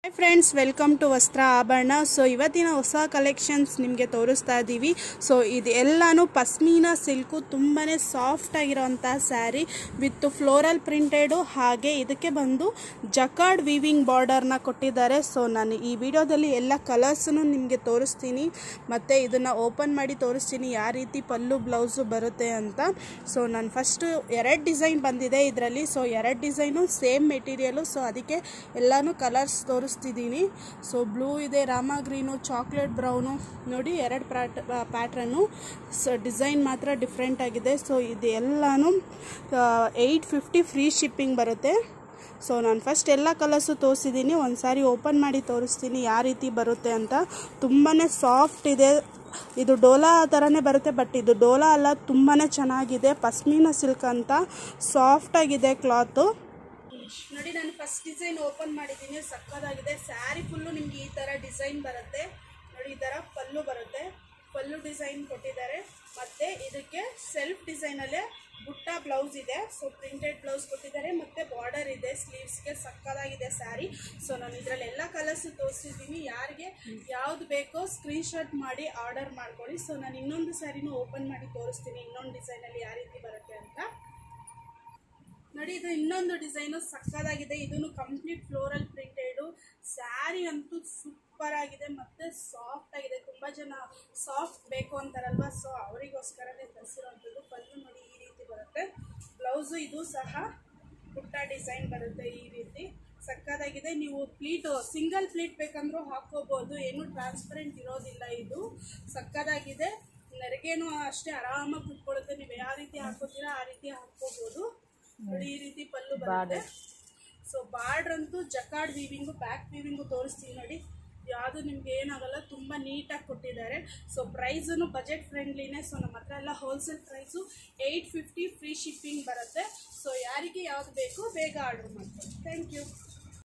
hi friends welcome to ವಸ್ತ್ರ ಆಭರಣ so ಇವತ್ತಿನ ಹೊಸ ಕಲೆಕ್ಷನ್ಸ್ ನಿಮಗೆ ತೋರಿಸ್ತಾ ಇದ್ದೀವಿ ಸೊ ಇದು ಎಲ್ಲನೂ ಪಸ್ಮೀನಾ ಸಿಲ್ಕು ತುಂಬಾ ಸಾಫ್ಟ್ ಆಗಿರೋಂಥ ಸ್ಯಾರಿ ವಿತ್ ಫ್ಲೋರಲ್ ಪ್ರಿಂಟೆಡು ಹಾಗೆ ಇದಕ್ಕೆ ಬಂದು ಜಕಾರ್ಡ್ ವೀವಿಂಗ್ ಬಾರ್ಡರ್ನ ಕೊಟ್ಟಿದ್ದಾರೆ ಸೊ ನಾನು ಈ ವಿಡಿಯೋದಲ್ಲಿ ಎಲ್ಲ ಕಲರ್ಸನ್ನು ನಿಮಗೆ ತೋರಿಸ್ತೀನಿ ಮತ್ತು ಇದನ್ನು ಓಪನ್ ಮಾಡಿ ತೋರಿಸ್ತೀನಿ ಯಾವ ರೀತಿ ಪಲ್ಲು ಬ್ಲೌಸು ಬರುತ್ತೆ ಅಂತ ಸೊ ನಾನು ಫಸ್ಟು ಎರಡು ಡಿಸೈನ್ ಬಂದಿದೆ ಇದರಲ್ಲಿ ಸೊ ಎರಡು ಡಿಸೈನು ಸೇಮ್ ಮೆಟೀರಿಯಲು ಸೊ ಅದಕ್ಕೆ ಎಲ್ಲನೂ ಕಲರ್ಸ್ ತೋರಿಸ್ತಿದ್ದೀನಿ ಸೊ ಬ್ಲೂ ಇದೆ ರಾಮ ಗ್ರೀನು ಚಾಕ್ಲೇಟ್ ಬ್ರೌನು ನೋಡಿ ಎರಡು ಪ್ಯಾಟ್ ಪ್ಯಾಟ್ರನ್ನು ಸೊ ಡಿಸೈನ್ ಮಾತ್ರ ಡಿಫ್ರೆಂಟ್ ಆಗಿದೆ ಸೊ ಇದು ಎಲ್ಲನೂ ಏಯ್ಟ್ ಫಿಫ್ಟಿ ಫ್ರೀ ಶಿಪ್ಪಿಂಗ್ ಬರುತ್ತೆ ಸೊ ನಾನು ಫಸ್ಟ್ ಎಲ್ಲ ಕಲರ್ಸು ತೋರಿಸಿದ್ದೀನಿ ಒಂದು ಸಾರಿ ಓಪನ್ ಮಾಡಿ ತೋರಿಸ್ತೀನಿ ಯಾವ ರೀತಿ ಬರುತ್ತೆ ಅಂತ ತುಂಬಾ ಸಾಫ್ಟ್ ಇದೆ ಇದು ಡೋಲಾ ಥರನೇ ಬರುತ್ತೆ ಬಟ್ ಇದು ಡೋಲಾ ಅಲ್ಲ ತುಂಬಾ ಚೆನ್ನಾಗಿದೆ ಪಸ್ಮಿನ ಸಿಲ್ಕ್ ಅಂತ ಸಾಫ್ಟಾಗಿದೆ ಕ್ಲಾತು ನೋಡಿ ನಾನು ಫಸ್ಟ್ ಡಿಸೈನ್ ಓಪನ್ ಮಾಡಿದ್ದೀನಿ ಸಕ್ಕದಾಗಿದೆ ಸ್ಯಾರಿ ಫುಲ್ಲು ನಿಮ್ಗೆ ಈ ಥರ ಡಿಸೈನ್ ಬರುತ್ತೆ ನೋಡಿ ಈ ಥರ ಪಲ್ಲು ಬರುತ್ತೆ ಪಲ್ಲು ಡಿಸೈನ್ ಕೊಟ್ಟಿದ್ದಾರೆ ಮತ್ತು ಇದಕ್ಕೆ ಸೆಲ್ಫ್ ಡಿಸೈನಲ್ಲೇ ಬುಟ್ಟ ಬ್ಲೌಸ್ ಇದೆ ಸೊ ಪ್ರಿಂಟೆಡ್ ಬ್ಲೌಸ್ ಕೊಟ್ಟಿದ್ದಾರೆ ಮತ್ತು ಬಾರ್ಡರ್ ಇದೆ ಸ್ಲೀವ್ಸ್ಗೆ ಸಕ್ಕದಾಗಿದೆ ಸ್ಯಾರಿ ಸೊ ನಾನು ಇದರಲ್ಲಿ ಎಲ್ಲ ಕಲರ್ಸು ತೋರಿಸಿದ್ದೀನಿ ಯಾರಿಗೆ ಯಾವ್ದು ಬೇಕೋ ಸ್ಕ್ರೀನ್ಶಾಟ್ ಮಾಡಿ ಆರ್ಡರ್ ಮಾಡ್ಕೊಳ್ಳಿ ಸೊ ನಾನು ಇನ್ನೊಂದು ಸ್ಯಾರಿನೂ ಓಪನ್ ಮಾಡಿ ತೋರಿಸ್ತೀನಿ ಇನ್ನೊಂದು ಡಿಸೈನಲ್ಲಿ ಯಾವ ರೀತಿ ಬರುತ್ತೆ ಅಂತ ನೋಡಿ ಇದು ಇನ್ನೊಂದು ಡಿಸೈನು ಸಕ್ಕದಾಗಿದೆ ಇದನ್ನು ಕಂಪ್ಲೀಟ್ ಫ್ಲೋರಲ್ ಪ್ರಿಂಟೆಡು ಸ್ಯಾರಿ ಅಂತೂ ಸೂಪರ್ ಆಗಿದೆ ಮತ್ತು ಸಾಫ್ಟ್ ಆಗಿದೆ ತುಂಬ ಜನ ಸಾಫ್ಟ್ ಬೇಕು ಅಂತಾರಲ್ವ ಸೊ ಅವರಿಗೋಸ್ಕರನೇ ತರಿಸಿರೋಂಥದ್ದು ಪಲ್ಲು ನೋಡಿ ಈ ರೀತಿ ಬರುತ್ತೆ ಬ್ಲೌಸು ಇದು ಸಹ ಪುಟ್ಟ ಡಿಸೈನ್ ಬರುತ್ತೆ ಈ ರೀತಿ ಸಕ್ಕದಾಗಿದೆ ನೀವು ಪ್ಲೀಟು ಸಿಂಗಲ್ ಪ್ಲೀಟ್ ಬೇಕಂದ್ರೂ ಹಾಕೋಬೋದು ಏನು ಟ್ರಾನ್ಸ್ಪರೆಂಟ್ ಇರೋದಿಲ್ಲ ಇದು ಸಕ್ಕದಾಗಿದೆ ನೆರಿಗೆನೂ ಅಷ್ಟೇ ಆರಾಮಾಗಿ ಕುತ್ಕೊಳ್ಳುತ್ತೆ ನೀವು ಯಾವ ರೀತಿ ಹಾಕೋತೀರಾ ಆ ರೀತಿ ಹಾಕೋಬೋದು ನೋಡಿ ಈ ರೀತಿ ಪಲ್ಲು ಬರುತ್ತೆ ಸೊ ಬಾರ್ಡ್ರ್ ಅಂತೂ ಜಕಾರ್ಡ್ ವೀವಿಂಗು ಬ್ಯಾಕ್ ವೀವಿಂಗು ತೋರಿಸ್ತೀವಿ ನೋಡಿ ಯಾವುದು ನಿಮ್ಗೆ ಏನಾಗಲ್ಲ ತುಂಬ ನೀಟಾಗಿ ಕೊಟ್ಟಿದ್ದಾರೆ ಸೊ ಪ್ರೈಸನ್ನು ಬಜೆಟ್ ಫ್ರೆಂಡ್ಲಿನೇ ಸೊ ನಮ್ಮ ಹತ್ರ ಎಲ್ಲ wholesale price eight fifty free shipping ಬರುತ್ತೆ ಸೊ ಯಾರಿಗೆ ಯಾವ್ದು ಬೇಕು ಬೇಗ ಆರ್ಡರ್ ಮಾಡ್ಕೊಳ್ಳಿ ಥ್ಯಾಂಕ್ ಯು